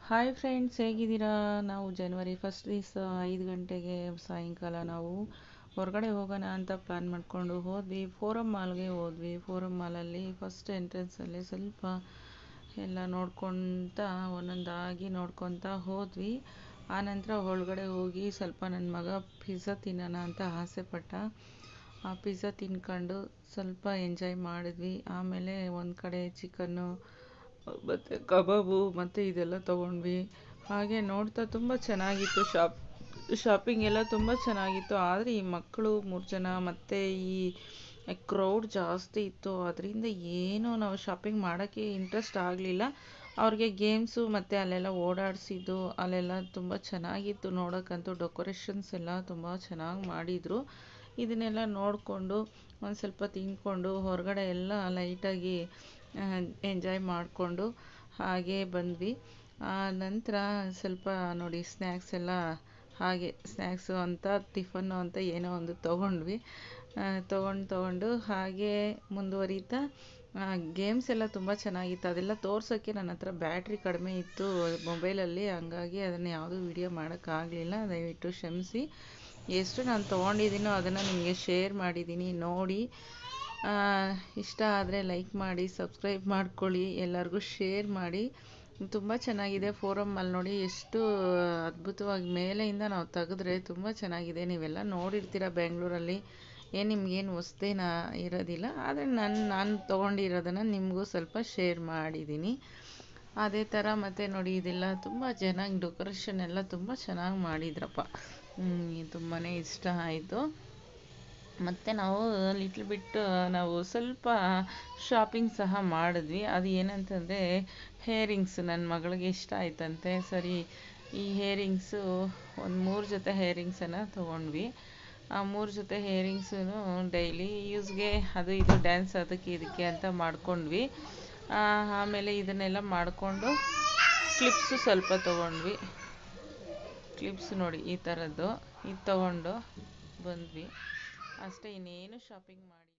hi friends ಹೇಗಿದ್ದೀರಾ ನಾವು ಜನವರಿ first ದಿವಸ ಐದು ಗಂಟೆಗೆ ಸಾಯಂಕಾಲ ನಾವು ಹೊರಗಡೆ ಹೋಗೋಣ ಅಂತ ಪ್ಲ್ಯಾನ್ ಮಾಡಿಕೊಂಡು ಹೋದ್ವಿ ಫೋರಮ್ ಮಾಲ್ಗೆ ಹೋದ್ವಿ ಫೋರಮ್ ಮಾಲಲ್ಲಿ ಫಸ್ಟ್ ಎಂಟ್ರೆನ್ಸಲ್ಲಿ ಸ್ವಲ್ಪ ಎಲ್ಲ ನೋಡ್ಕೊತ ಒಂದೊಂದಾಗಿ ನೋಡ್ಕೊತ ಹೋದ್ವಿ ಆನಂತರ ಒಳಗಡೆ ಹೋಗಿ ಸ್ವಲ್ಪ ನನ್ನ ಮಗ ಪಿಜ್ಜಾ ತಿನ್ನೋಣ ಅಂತ ಆಸೆ ಪಟ್ಟ ಆ ಪಿಜ್ಜಾ ತಿನ್ಕೊಂಡು ಸ್ವಲ್ಪ ಎಂಜಾಯ್ ಮಾಡಿದ್ವಿ ಆಮೇಲೆ ಒಂದು ಕಡೆ ಚಿಕನ್ನು ಮತ್ತು ಕಬಾಬು ಮತ್ತು ಇದೆಲ್ಲ ತೊಗೊಂಡ್ವಿ ಹಾಗೆ ನೋಡ್ತಾ ತುಂಬ ಚೆನ್ನಾಗಿತ್ತು ಶಾಪ್ ಶಾಪಿಂಗ್ ಎಲ್ಲ ತುಂಬ ಚೆನ್ನಾಗಿತ್ತು ಆದರೆ ಈ ಮಕ್ಕಳು ಮೂರು ಜನ ಮತ್ತು ಈ ಕ್ರೌಡ್ ಜಾಸ್ತಿ ಇತ್ತು ಅದರಿಂದ ಏನೂ ನಾವು ಶಾಪಿಂಗ್ ಮಾಡೋಕ್ಕೆ ಇಂಟ್ರೆಸ್ಟ್ ಆಗಲಿಲ್ಲ ಅವ್ರಿಗೆ ಗೇಮ್ಸು ಮತ್ತು ಅಲ್ಲೆಲ್ಲ ಓಡಾಡಿಸಿದ್ದು ಅಲ್ಲೆಲ್ಲ ತುಂಬ ಚೆನ್ನಾಗಿತ್ತು ನೋಡೋಕ್ಕಂತೂ ಡೆಕೋರೇಷನ್ಸ್ ಎಲ್ಲ ತುಂಬ ಚೆನ್ನಾಗಿ ಮಾಡಿದರು ಇದನ್ನೆಲ್ಲ ನೋಡಿಕೊಂಡು ಒಂದು ಸ್ವಲ್ಪ ತಿಂದ್ಕೊಂಡು ಹೊರಗಡೆ ಎಲ್ಲ ಲೈಟಾಗಿ ಎಂಜಾಯ್ ಮಾಡಿಕೊಂಡು ಹಾಗೇ ಬಂದ್ವಿ ಆ ನಂತರ ಸ್ವಲ್ಪ ನೋಡಿ ಸ್ನ್ಯಾಕ್ಸ್ ಎಲ್ಲ ಹಾಗೆ ಸ್ನ್ಯಾಕ್ಸು ಅಂತ ಟಿಫನ್ನು ಅಂತ ಏನೋ ಒಂದು ತೊಗೊಂಡ್ವಿ ತೊಗೊಂಡು ತೊಗೊಂಡು ಹಾಗೇ ಮುಂದುವರಿತಾ ಗೇಮ್ಸ್ ಎಲ್ಲ ತುಂಬ ಚೆನ್ನಾಗಿತ್ತು ಅದೆಲ್ಲ ತೋರ್ಸೋಕ್ಕೆ ನನ್ನ ಹತ್ರ ಬ್ಯಾಟ್ರಿ ಕಡಿಮೆ ಇತ್ತು ಮೊಬೈಲಲ್ಲಿ ಹಂಗಾಗಿ ಅದನ್ನು ಯಾವುದೂ ವಿಡಿಯೋ ಮಾಡೋಕ್ಕಾಗಲಿಲ್ಲ ದಯವಿಟ್ಟು ಕ್ಷಮಿಸಿ ಎಷ್ಟು ನಾನು ತೊಗೊಂಡಿದ್ದೀನೋ ಅದನ್ನು ನಿಮಗೆ ಶೇರ್ ಮಾಡಿದ್ದೀನಿ ನೋಡಿ ಇಷ್ಟ ಆದರೆ ಲೈಕ್ ಮಾಡಿ ಸಬ್ಸ್ಕ್ರೈಬ್ ಮಾಡ್ಕೊಳ್ಳಿ ಎಲ್ಲರಿಗೂ ಶೇರ್ ಮಾಡಿ ತುಂಬ ಚೆನ್ನಾಗಿದೆ ಫೋರಮ್ ಅಲ್ಲಿ ನೋಡಿ ಎಷ್ಟು ಅದ್ಭುತವಾಗಿ ಮೇಲೆಯಿಂದ ನಾವು ತೆಗೆದ್ರೆ ತುಂಬ ಚೆನ್ನಾಗಿದೆ ನೀವೆಲ್ಲ ನೋಡಿರ್ತೀರ ಬೆಂಗಳೂರಲ್ಲಿ ಏನು ನಿಮಗೇನು ಹೊಸ್ದೇನ ಇರೋದಿಲ್ಲ ಆದರೆ ನಾನು ನಾನು ತೊಗೊಂಡಿರೋದನ್ನು ನಿಮಗೂ ಸ್ವಲ್ಪ ಶೇರ್ ಮಾಡಿದ್ದೀನಿ ಅದೇ ಥರ ಮತ್ತು ನೋಡಿ ಇದೆಲ್ಲ ತುಂಬ ಚೆನ್ನಾಗಿ ಡೆಕೋರೇಷನ್ ಎಲ್ಲ ತುಂಬ ಚೆನ್ನಾಗಿ ಮಾಡಿದ್ರಪ್ಪ ತುಂಬಾ ಇಷ್ಟ ಆಯಿತು ಮತ್ತು ನಾವು ಲಿಟ್ಲ್ ಬಿಟ್ಟು ನಾವು ಸ್ವಲ್ಪ ಶಾಪಿಂಗ್ ಸಹ ಮಾಡಿದ್ವಿ ಅದು ಏನಂತಂದರೆ ಹೇರಿಂಗ್ಸ್ ನನ್ನ ಮಗಳಿಗೆ ಇಷ್ಟ ಆಯ್ತಂತೆ ಸರಿ ಈ ಹೇರಿಂಗ್ಸು ಒಂದು ಮೂರು ಜೊತೆ ಹೇರಿಂಗ್ಸನ್ನು ತೊಗೊಂಡ್ವಿ ಆ ಮೂರು ಜೊತೆ ಹೇರಿಂಗ್ಸೂ ಡೈಲಿ ಯೂಸ್ಗೆ ಅದು ಇದು ಡ್ಯಾನ್ಸ್ ಅದಕ್ಕೆ ಇದಕ್ಕೆ ಅಂತ ಮಾಡ್ಕೊಂಡ್ವಿ ಆಮೇಲೆ ಇದನ್ನೆಲ್ಲ ಮಾಡಿಕೊಂಡು ಕ್ಲಿಪ್ಸು ಸ್ವಲ್ಪ ತೊಗೊಂಡ್ವಿ ಕ್ಲಿಪ್ಸ್ ನೋಡಿ ಈ ಥರದ್ದು ಇದು ತೊಗೊಂಡು ಬಂದ್ವಿ ಅಷ್ಟೇ ಇನ್ನೇನು ಶಾಪಿಂಗ್ ಮಾಡಿ